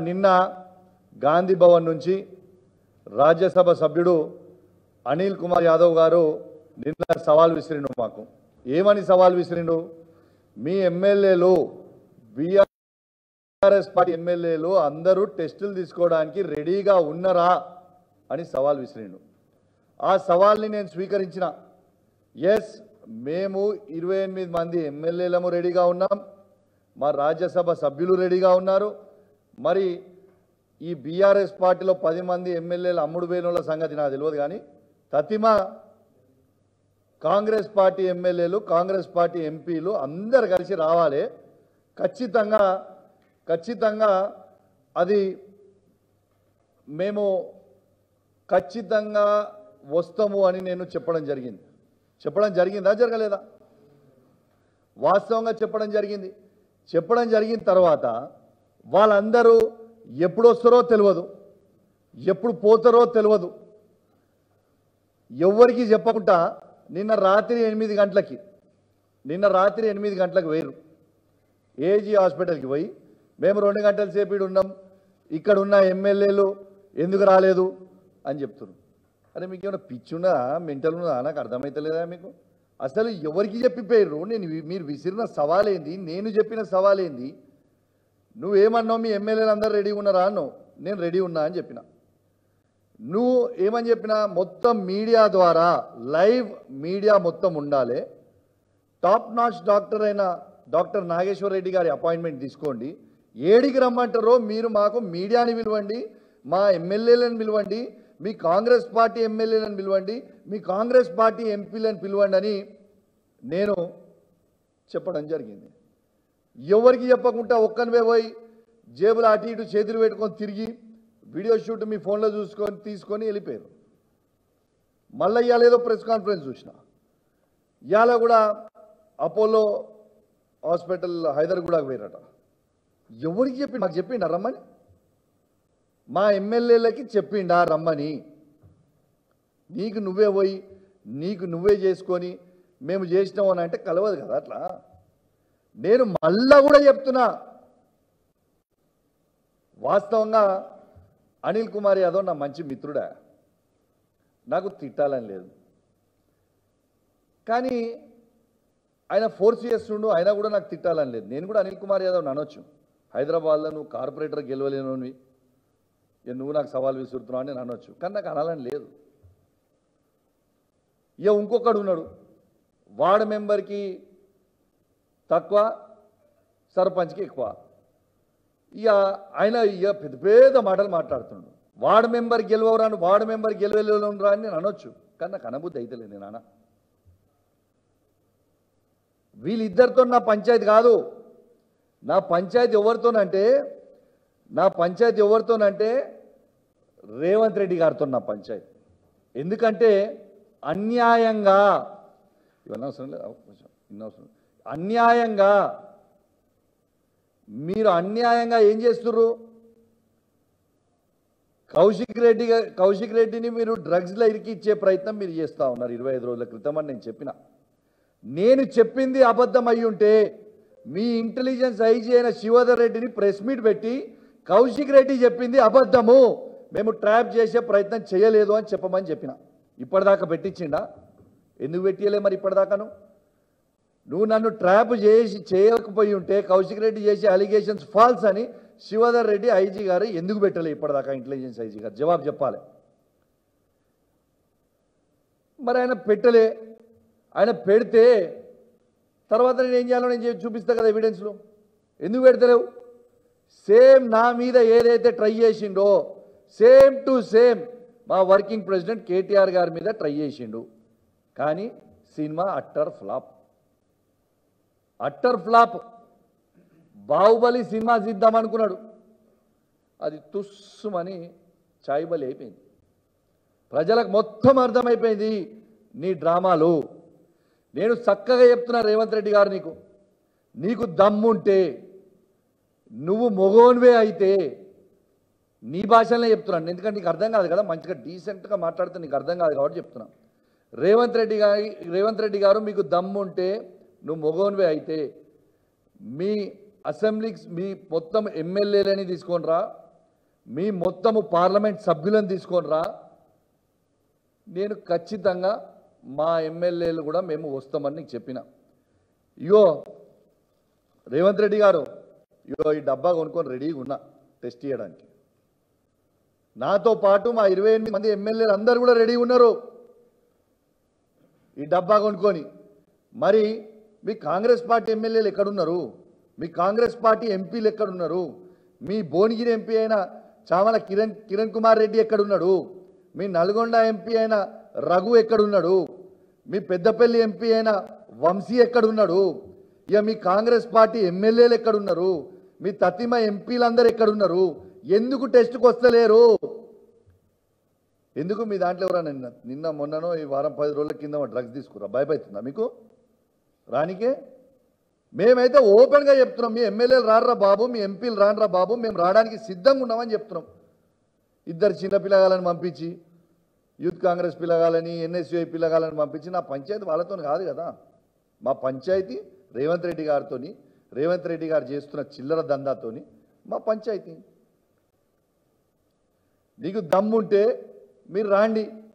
నిన్న గాంధీ భవన్ నుంచి రాజ్యసభ సభ్యుడు అనిల్ కుమార్ యాదవ్ గారు నిన్న సవాల్ విసిరిండు మాకు ఏమని సవాల్ విసిరిండు మీ ఎమ్మెల్యేలు బీఆర్ఎస్ పార్టీ ఎమ్మెల్యేలు అందరూ టెస్టులు తీసుకోవడానికి రెడీగా ఉన్నరా అని సవాల్ విసిరిండు ఆ సవాల్ని నేను స్వీకరించిన ఎస్ మేము ఇరవై ఎనిమిది మంది ఎమ్మెల్యేలము రెడీగా ఉన్నాం మా రాజ్యసభ సభ్యులు రెడీగా ఉన్నారు మరి ఈ బీఆర్ఎస్ పార్టీలో పది మంది ఎమ్మెల్యేలు అమ్ముడు పోయిన సంగతి నాకు తెలియదు కానీ తతిమ కాంగ్రెస్ పార్టీ ఎమ్మెల్యేలు కాంగ్రెస్ పార్టీ ఎంపీలు అందరు కలిసి రావాలి ఖచ్చితంగా ఖచ్చితంగా అది మేము ఖచ్చితంగా వస్తాము అని నేను చెప్పడం జరిగింది చెప్పడం జరిగిందా జరగలేదా వాస్తవంగా చెప్పడం జరిగింది చెప్పడం జరిగిన తర్వాత వాళ్ళందరూ ఎప్పుడు వస్తారో తెలియదు ఎప్పుడు పోతారో తెలియదు ఎవరికి చెప్పకుండా నిన్న రాత్రి ఎనిమిది గంటలకి నిన్న రాత్రి ఎనిమిది గంటలకు వేరు ఏజీ హాస్పిటల్కి పోయి మేము రెండు గంటల సేపు ఈడ ఉన్నాం ఇక్కడ ఉన్న ఎమ్మెల్యేలు ఎందుకు రాలేదు అని చెప్తున్నారు అరే మీకు ఏమైనా పిచ్చున్నా మెంటల్ ఉన్నదా నాకు అర్థమవుతలేదా మీకు అసలు ఎవరికి చెప్పిపోయారు నేను వి- మీరు విసిరిన సవాలేంది నేను చెప్పిన సవాలేంది నువ్వేమన్నావు మీ ఎమ్మెల్యేలు అందరూ రెడీ ఉన్నారా అన్నావు నేను రెడీ ఉన్నా అని చెప్పిన నువ్వు ఏమని చెప్పినా మొత్తం మీడియా ద్వారా లైవ్ మీడియా మొత్తం ఉండాలి టాప్ నాచ్ డాక్టర్ అయిన డాక్టర్ నాగేశ్వర రెడ్డి గారి అపాయింట్మెంట్ తీసుకోండి ఏడికి రమ్మంటారో మీరు మాకు మీడియాని పిలవండి మా ఎమ్మెల్యేలను పిలవండి మీ కాంగ్రెస్ పార్టీ ఎమ్మెల్యేలను పిలవండి మీ కాంగ్రెస్ పార్టీ ఎంపీలను పిలవండి అని నేను చెప్పడం జరిగింది ఎవరికి చెప్పకుండా ఒక్కనివే పోయి జేబులు అటు ఇటు చేతులు పెట్టుకొని తిరిగి వీడియో షూట్ మీ ఫోన్లో చూసుకొని తీసుకొని వెళ్ళిపోయారు మళ్ళీ ఇవాళ ఏదో ప్రెస్ కాన్ఫరెన్స్ చూసిన ఇవాళ కూడా అపోలో హాస్పిటల్ హైదర్గూడకు పోయారట ఎవరికి చెప్పి నాకు చెప్పిండా రమ్మని మా ఎమ్మెల్యేలకి చెప్పిండా రమ్మని నీకు నువ్వే పోయి నీకు నువ్వే చేసుకొని మేము చేసినాం అని అంటే కలవదు కదా అట్లా నేను మళ్ళా కూడా చెప్తున్నా వాస్తవంగా అనిల్ కుమార్ యాదవ్ నా మంచి మిత్రుడా నాకు తిట్టాలని లేదు కానీ ఆయన ఫోర్స్ చేస్తుండు అయినా కూడా నాకు తిట్టాలని లేదు నేను కూడా అనిల్ కుమార్ యాదవ్ అనొచ్చు హైదరాబాద్లో నువ్వు కార్పొరేటర్ గెలవలేనువి ఇక నువ్వు నాకు సవాల్ విసురుతున్నావు అని నేను అనొచ్చు కానీ నాకు అనాలని లేదు ఇక ఇంకొకడు ఉన్నాడు వార్డు మెంబర్కి తక్కువ సర్పంచ్కి ఎక్కువ ఇక ఆయన ఇక పెద్ద పెద్ద మాటలు మాట్లాడుతుండు వార్డు మెంబర్ గెలవరాను వార్డు మెంబర్ గెలవలేనురా అని నేను అనొచ్చు కానీ నాకు అనబుద్ధి అయితే నేను అన వీళ్ళిద్దరితో నా పంచాయతీ కాదు నా పంచాయతీ ఎవరితోనంటే నా పంచాయతీ ఎవరితోనంటే రేవంత్ రెడ్డి గారితో నా పంచాయతీ ఎందుకంటే అన్యాయంగా ఇవన్నీ అవసరం లేదు కొంచెం ఇన్ని అవసరం లేదు. అన్యాయంగా మీరు అన్యాయంగా ఏం చేస్తుర్రు కౌశిక్ రెడ్డి గా- కౌశిక్ రెడ్డిని మీరు డ్రగ్స్లో ఇరికిచ్చే ప్రయత్నం మీరు చేస్తూ ఉన్నారు ఇరవై ఐదు రోజుల క్రితం అని నేను చెప్పిన నేను చెప్పింది అబద్ధం అయి ఉంటే మీ ఇంటెలిజెన్స్ ఐజీ అయిన శివధర్ రెడ్డిని ప్రెస్ మీట్ పెట్టి కౌశిక్ రెడ్డి చెప్పింది అబద్ధము మేము ట్రాప్ చేసే ప్రయత్నం చేయలేదు అని చెప్పమని చెప్పిన ఇప్పటిదాకా పెట్టించిండా ఎందుకు పెట్టియలే మరి ఇప్పటిదాకాను నువ్వు నన్ను ట్రాప్ చేసి చేయకపోయి ఉంటే కౌశిక్ రెడ్డి చేసే అలిగేషన్స్ ఫాల్స్ అని శివధర్ రెడ్డి ఐజీ గారు ఎందుకు పెట్టలే ఇప్పటిదాకా ఇంటెలిజెన్స్ ఐజీ గారు జవాబు చెప్పాలి మరి ఆయన పెట్టలే ఆయన పెడితే తర్వాత నేను ఏం చేయాలో నేను చే- చూపిస్తా కదా ఎవిడెన్స్లో ఎందుకు పెడతలేవు సేమ్ నా మీద ఏదైతే ట్రై చేసిండో సేమ్ టు సేమ్ మా వర్కింగ్ ప్రెసిడెంట్ కేటీఆర్ గారి మీద ట్రై చేసిండు కానీ cinema utter flop utter flop Baahubali cinema తీద్దాం అనుకున్నాడు అది తుస్సుమని చాయిబలి అయిపోయింది ప్రజలకు మొత్తం అర్థమైపోయింది నీ డ్రామాలు నేను చక్కగా చెప్తున్నా రేవంత్ రెడ్డి గారు నీకు నీకు దమ్ముంటే నువ్వు మొగోన్వే అయితే నీ భాషలోనే చెప్తున్నాను ఎందుకంటే నీకు అర్థం కాదు కదా మంచిగా డీసెంట్గా మాట్లాడితే నీకు అర్థం కాదు కాబట్టి చెప్తున్నా రేవంత్ రెడ్డి గారి రేవంత్ రెడ్డి గారు మీకు దమ్ముంటే నువ్వు మొగోన్వే అయితే మీ అసెంబ్లీకి మీ మొత్తం ఎమ్మెల్యేలని తీసుకొని రా మీ మొత్తము పార్లమెంట్ సభ్యులను తీసుకొని రా నేను ఖచ్చితంగా మా ఎమ్మెల్యేలు కూడా మేము వస్తామని నీకు చెప్పిన ఇగో రేవంత్ రెడ్డి గారు ఇగో ఈ డబ్బా కొనుక్కొని రెడీగా ఉన్నా టెస్ట్ చేయడానికి నాతో పాటు మా ఇరవై ఎనిమిది మంది ఎమ్మెల్యేలు అందరూ కూడా రెడీ ఉన్నారు ఈ డబ్బా కొనుక్కొని మరి మీ కాంగ్రెస్ పార్టీ ఎమ్మెల్యేలు ఎక్కడున్నారు మీ కాంగ్రెస్ పార్టీ ఎంపీలు ఎక్కడున్నారు మీ భువనగిరి ఎంపీ అయిన చామల కిరణ్ కిరణ్ కుమార్ రెడ్డి ఎక్కడున్నాడు మీ నల్గొండ ఎంపీ అయిన రఘు ఎక్కడున్నాడు మీ పెద్దపల్లి ఎంపీ అయిన వంశీ ఎక్కడున్నాడు ఇక మీ కాంగ్రెస్ పార్టీ ఎమ్మెల్యేలు ఎక్కడున్నారు మీ తతిమ ఎంపీలందరూ ఎక్కడున్నారు ఎందుకు టెస్ట్కి వస్తలేరు ఎందుకు మీ దాంట్లో ఎవరైనా నిన్న నిన్న మొన్ననో ఈ వారం పది రోజుల కింద డ్రగ్స్ తీసుకురా భయపడుతుందా మీకు రానికే మేమైతే ఓపెన్గా చెప్తున్నాం మీ ఎమ్మెల్యేలు రారా బాబు మీ ఎంపీలు రానరా బాబు మేము రావడానికి సిద్ధంగా ఉన్నామని చెప్తున్నాం ఇద్దరు చిన్న పిల్లగాలని పంపించి యూత్ కాంగ్రెస్ పిల్లగాలని ఎన్ఎస్యుఐ పిల్లగాలని పంపించి నా పంచాయతీ వాళ్ళతో కాదు కదా మా పంచాయతీ రేవంత్ రెడ్డి గారితోని రేవంత్ రెడ్డి గారు చేస్తున్న చిల్లర దందాతోని మా పంచాయతీ నీకు దమ్ముంటే మీరు రాండి